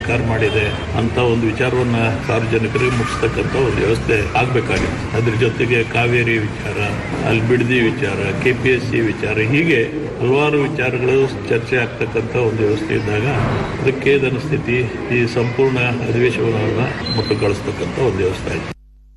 ಸರ್ಕಾರ ಮಾಡಿದೆ ಅಂತ ಒಂದು ವಿಚಾರವನ್ನ ಸಾರ್ವಜನಿಕರಿಗೆ ಮುಟ್ಟಿಸ್ತಕ್ಕಂಥ ಒಂದು ವ್ಯವಸ್ಥೆ ಆಗ್ಬೇಕಾಗಿದೆ ಅದ್ರ ಜೊತೆಗೆ ಕಾವೇರಿ ವಿಚಾರ ಅಲ್ಲಿ ಬಿಡದಿ ವಿಚಾರ ಕೆ ಪಿ ಎಸ್ ಸಿ ವಿಚಾರ ಹೀಗೆ ಹಲವಾರು ವಿಚಾರಗಳು ಚರ್ಚೆ ಆಗ್ತಕ್ಕಂಥ ಒಂದು ವ್ಯವಸ್ಥೆ ಇದ್ದಾಗ ಅದಕ್ಕೆ ಸ್ಥಿತಿ ಈ ಸಂಪೂರ್ಣ ಅಧಿವೇಶನವನ್ನು ಮುಟ್ಟುಗೊಳಿಸ್ತಕ್ಕಂಥ ಒಂದು ವ್ಯವಸ್ಥೆ ಆಯಿತು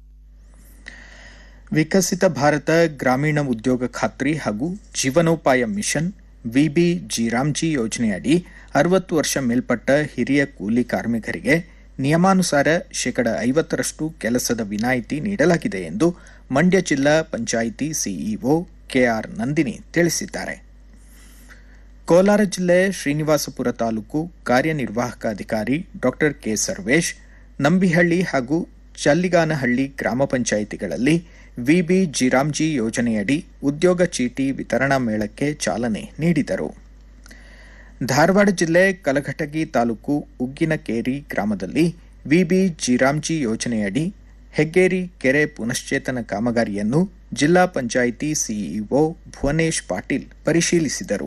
ವಿಕಸಿತ ಭಾರತ ಗ್ರಾಮೀಣ ಉದ್ಯೋಗ ಖಾತ್ರಿ ಹಾಗೂ ಜೀವನೋಪಾಯ ಮಿಷನ್ ವಿಬಿ ಜಿರಾಮ್ಜಿ ಯೋಜನೆಯಡಿ ಅರವತ್ತು ವರ್ಷ ಮೇಲ್ಪಟ್ಟ ಹಿರಿಯ ಕೂಲಿ ಕಾರ್ಮಿಕರಿಗೆ ನಿಯಮಾನುಸಾರ ಶೇಕಡ ಐವತ್ತರಷ್ಟು ಕೆಲಸದ ವಿನಾಯಿತಿ ನೀಡಲಾಗಿದೆ ಎಂದು ಮಂಡ್ಯ ಜಿಲ್ಲಾ ಪಂಚಾಯಿತಿ ಸಿಇಒ ಕೆಆರ್ ನಂದಿನಿ ತಿಳಿಸಿದ್ದಾರೆ ಕೋಲಾರ ಜಿಲ್ಲೆ ಶ್ರೀನಿವಾಸಪುರ ತಾಲೂಕು ಕಾರ್ಯನಿರ್ವಾಹಕ ಅಧಿಕಾರಿ ಡಾ ಕೆ ಸರ್ವೇಶ್ ನಂಬಿಹಳ್ಳಿ ಹಾಗೂ ಚಲ್ಲಿಗಾನಹಳ್ಳಿ ಗ್ರಾಮ ಪಂಚಾಯಿತಿಗಳಲ್ಲಿ ವಿಬಿ ಜಿರಾಮ್ಜಿ ಯೋಜನೆಯಡಿ ಉದ್ಯೋಗ ಚೀಟಿ ವಿತರಣಾ ಮೇಳಕ್ಕೆ ಚಾಲನೆ ನೀಡಿದರು ಧಾರವಾಡ ಜಿಲ್ಲೆ ಕಲಘಟಗಿ ತಾಲೂಕು ಉಗ್ಗಿನಕೇರಿ ಗ್ರಾಮದಲ್ಲಿ ವಿಬಿ ಜಿರಾಮ್ಜಿ ಯೋಜನೆಯಡಿ ಹೆಗ್ಗೇರಿ ಕೆರೆ ಪುನಶ್ಚೇತನ ಕಾಮಗಾರಿಯನ್ನು ಜಿಲ್ಲಾ ಪಂಚಾಯಿತಿ ಸಿಇಒ ಭುವನೇಶ್ ಪಾಟೀಲ್ ಪರಿಶೀಲಿಸಿದರು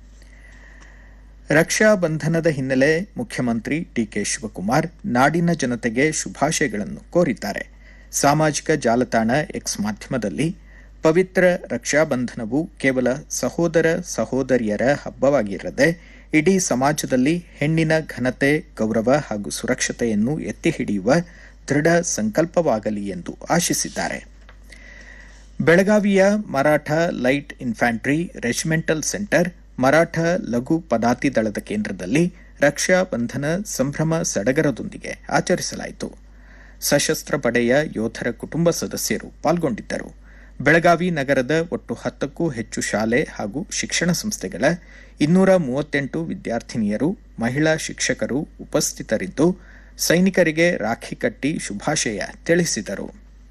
ರಕ್ಷಾ ಬಂಧನದ ಹಿನ್ನೆಲೆ ಮುಖ್ಯಮಂತ್ರಿ ಡಿಕೆ ಶಿವಕುಮಾರ್ ನಾಡಿನ ಜನತೆಗೆ ಶುಭಾಶಯಗಳನ್ನು ಕೋರಿದ್ದಾರೆ ಸಾಮಾಜಿಕ ಜಾಲತಾಣ ಎಕ್ಸ್ ಮಾಧ್ಯಮದಲ್ಲಿ ಪವಿತ್ರ ರಕ್ಷಾಬಂಧನವು ಕೇವಲ ಸಹೋದರ ಸಹೋದರಿಯರ ಹಬ್ಬವಾಗಿರದೆ ಇಡೀ ಸಮಾಜದಲ್ಲಿ ಹೆಣ್ಣಿನ ಘನತೆ ಗೌರವ ಹಾಗೂ ಸುರಕ್ಷತೆಯನ್ನು ಎತ್ತಿ ಹಿಡಿಯುವ ದೃಢ ಸಂಕಲ್ಪವಾಗಲಿ ಎಂದು ಆಶಿಸಿದ್ದಾರೆ ಬೆಳಗಾವಿಯ Maratha light infantry regimental centre Maratha ಲಘು ಪದಾತಿ ದಳದ ಕೇಂದ್ರದಲ್ಲಿ ರಕ್ಷಾ ಬಂಧನ ಸಂಭ್ರಮ ಸಡಗರದೊಂದಿಗೆ ಆಚರಿಸಲಾಯಿತು ಸಶಸ್ತ್ರ ಪಡೆಯ ಯೋಧರ ಕುಟುಂಬ ಸದಸ್ಯರು ಪಾಲ್ಗೊಂಡಿದ್ದರು ಬೆಳಗಾವಿ ನಗರದ ಒಟ್ಟು ಹತ್ತಕ್ಕೂ ಹೆಚ್ಚು ಶಾಲೆ ಹಾಗೂ ಶಿಕ್ಷಣ ಸಂಸ್ಥೆಗಳ ಇನ್ನೂರ ಮೂವತ್ತೆಂಟು ವಿದ್ಯಾರ್ಥಿನಿಯರು ಮಹಿಳಾ ಶಿಕ್ಷಕರು ಉಪಸ್ಥಿತರಿದ್ದು ಸೈನಿಕರಿಗೆ ರಾಖಿ ಕಟ್ಟಿ ಶುಭಾಶಯ ತಿಳಿಸಿದರು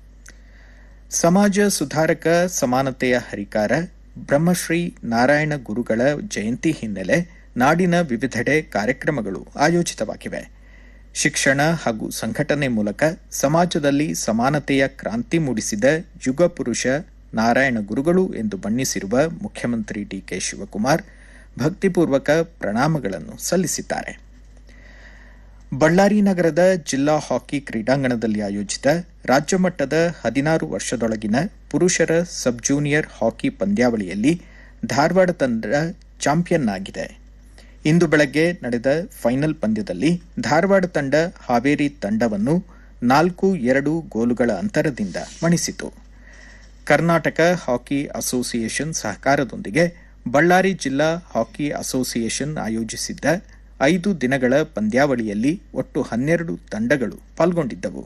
ಸಮಾಜ ಸುಧಾರಕ ಸಮಾನತೆಯ ಹರಿಕಾರ ಬ್ರಹ್ಮಶ್ರೀ ನಾರಾಯಣ ಗುರುಗಳ ಜಯಂತಿ ಹಿನ್ನೆಲೆ ನಾಡಿನ ವಿವಿಧೆಡೆ ಕಾರ್ಯಕ್ರಮಗಳು ಆಯೋಜಿತವಾಗಿವೆ ಶಿಕ್ಷಣ ಹಾಗೂ ಸಂಘಟನೆ ಮೂಲಕ ಸಮಾಜದಲ್ಲಿ ಸಮಾನತೆಯ ಕ್ರಾಂತಿ ಮೂಡಿಸಿದ ಯುಗ ಪುರುಷ ನಾರಾಯಣ ಗುರುಗಳು ಎಂದು ಬಣ್ಣಿಸಿರುವ ಮುಖ್ಯಮಂತ್ರಿ ಡಿಕೆ ಶಿವಕುಮಾರ್ ಭಕ್ತಿಪೂರ್ವಕ ಪ್ರಣಾಮಗಳನ್ನು ಸಲ್ಲಿಸಿದ್ದಾರೆ ಬಳ್ಳಾರಿ ನಗರದ ಜಿಲ್ಲಾ ಹಾಕಿ ಕ್ರೀಡಾಂಗಣದಲ್ಲಿ ಆಯೋಜಿತ ರಾಜ್ಯಮಟ್ಟದ ಹದಿನಾರು ವರ್ಷದೊಳಗಿನ ಪುರುಷರ ಸಬ್ ಜೂನಿಯರ್ ಹಾಕಿ ಪಂದ್ಯಾವಳಿಯಲ್ಲಿ ಧಾರವಾಡ ತಂಡ ಚಾಂಪಿಯನ್ ಆಗಿದೆ ಇಂದು ಬೆಳಗ್ಗೆ ನಡೆದ ಫೈನಲ್ ಪಂದ್ಯದಲ್ಲಿ ಧಾರವಾಡ ತಂಡ ಹಾವೇರಿ ತಂಡವನ್ನು ನಾಲ್ಕು ಎರಡು ಗೋಲುಗಳ ಅಂತರದಿಂದ ಮಣಿಸಿತು ಕರ್ನಾಟಕ ಹಾಕಿ ಅಸೋಸಿಯೇಷನ್ ಸಹಕಾರದೊಂದಿಗೆ ಬಳ್ಳಾರಿ ಜಿಲ್ಲಾ ಹಾಕಿ ಅಸೋಸಿಯೇಷನ್ ಆಯೋಜಿಸಿದ್ದ ಐದು ದಿನಗಳ ಪಂದ್ಯಾವಳಿಯಲ್ಲಿ ಒಟ್ಟು ಹನ್ನೆರಡು ತಂಡಗಳು ಪಾಲ್ಗೊಂಡಿದ್ದವು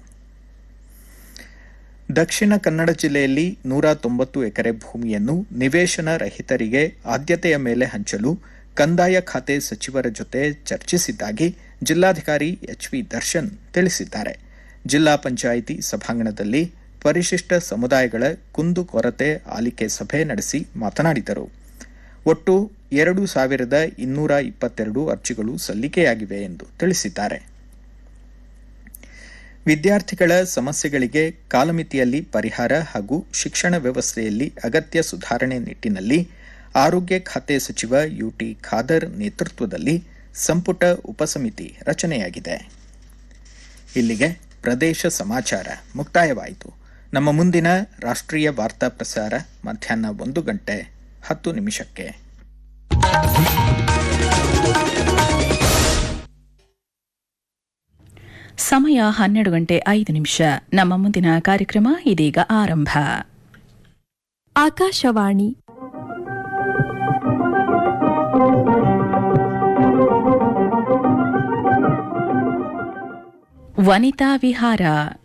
ದಕ್ಷಿಣ ಕನ್ನಡ ಜಿಲ್ಲೆಯಲ್ಲಿ ನೂರ ತೊಂಬತ್ತು ಎಕರೆ ಭೂಮಿಯನ್ನು ನಿವೇಶನ ರಹಿತರಿಗೆ ಆದ್ಯತೆಯ ಮೇಲೆ ಹಂಚಲು ಕಂದಾಯ ಖಾತೆ ಸಚಿವರ ಜೊತೆ ಚರ್ಚಿಸಿದ್ದಾಗಿ ಜಿಲ್ಲಾಧಿಕಾರಿ ಎಚ್ವಿ ದರ್ಶನ್ ತಿಳಿಸಿದ್ದಾರೆ ಜಿಲ್ಲಾ ಪಂಚಾಯಿತಿ ಸಭಾಂಗಣದಲ್ಲಿ ಪರಿಶಿಷ್ಟ ಸಮುದಾಯಗಳ ಕುಂದು ಕೊರತೆ ಆಲಿಕೆ ಸಭೆ ನಡೆಸಿ ಮಾತನಾಡಿದರು ಒಟ್ಟು ಎರಡು ಸಾವಿರದ ಇನ್ನೂರ ಇಪ್ಪತ್ತೆರಡು ಅರ್ಜಿಗಳು ಸಲ್ಲಿಕೆಯಾಗಿವೆ ಎಂದು ತಿಳಿಸಿದ್ದಾರೆ ವಿದ್ಯಾರ್ಥಿಗಳ ಸಮಸ್ಯೆಗಳಿಗೆ ಕಾಲಮಿತಿಯಲ್ಲಿ ಪರಿಹಾರ ಹಾಗೂ ಶಿಕ್ಷಣ ವ್ಯವಸ್ಥೆಯಲ್ಲಿ ಅಗತ್ಯ ಸುಧಾರಣೆ ನಿಟ್ಟಿನಲ್ಲಿ ಆರೋಗ್ಯ ಖಾತೆ ಸಚಿವ ಯುಟಿ ಖಾದರ್ ನೇತೃತ್ವದಲ್ಲಿ ಸಂಪುಟ ಉಪಸಮಿತಿ ರಚನೆಯಾಗಿದೆ ಇಲ್ಲಿಗೆ ಪ್ರದೇಶ ಸಮಾಚಾರ ಮುಕ್ತಾಯವಾಯಿತು ನಮ್ಮ ಮುಂದಿನ ರಾಷ್ಟ್ರೀಯ ವಾರ್ತಾ ಪ್ರಸಾರ ಮಧ್ಯಾಹ್ನ ಒಂದು ಗಂಟೆ ಹತ್ತು ನಿಮಿಷಕ್ಕೆ ಸಮಯ ಹನ್ನೆರಡು ಗಂಟೆ ಐದು ನಿಮಿಷ ನಮ್ಮ ಮುಂದಿನ ಕಾರ್ಯಕ್ರಮ ಇದೀಗ ಆರಂಭ ಆಕಾಶವಾಣಿ ವನಿತಾ ವಿಹಾರ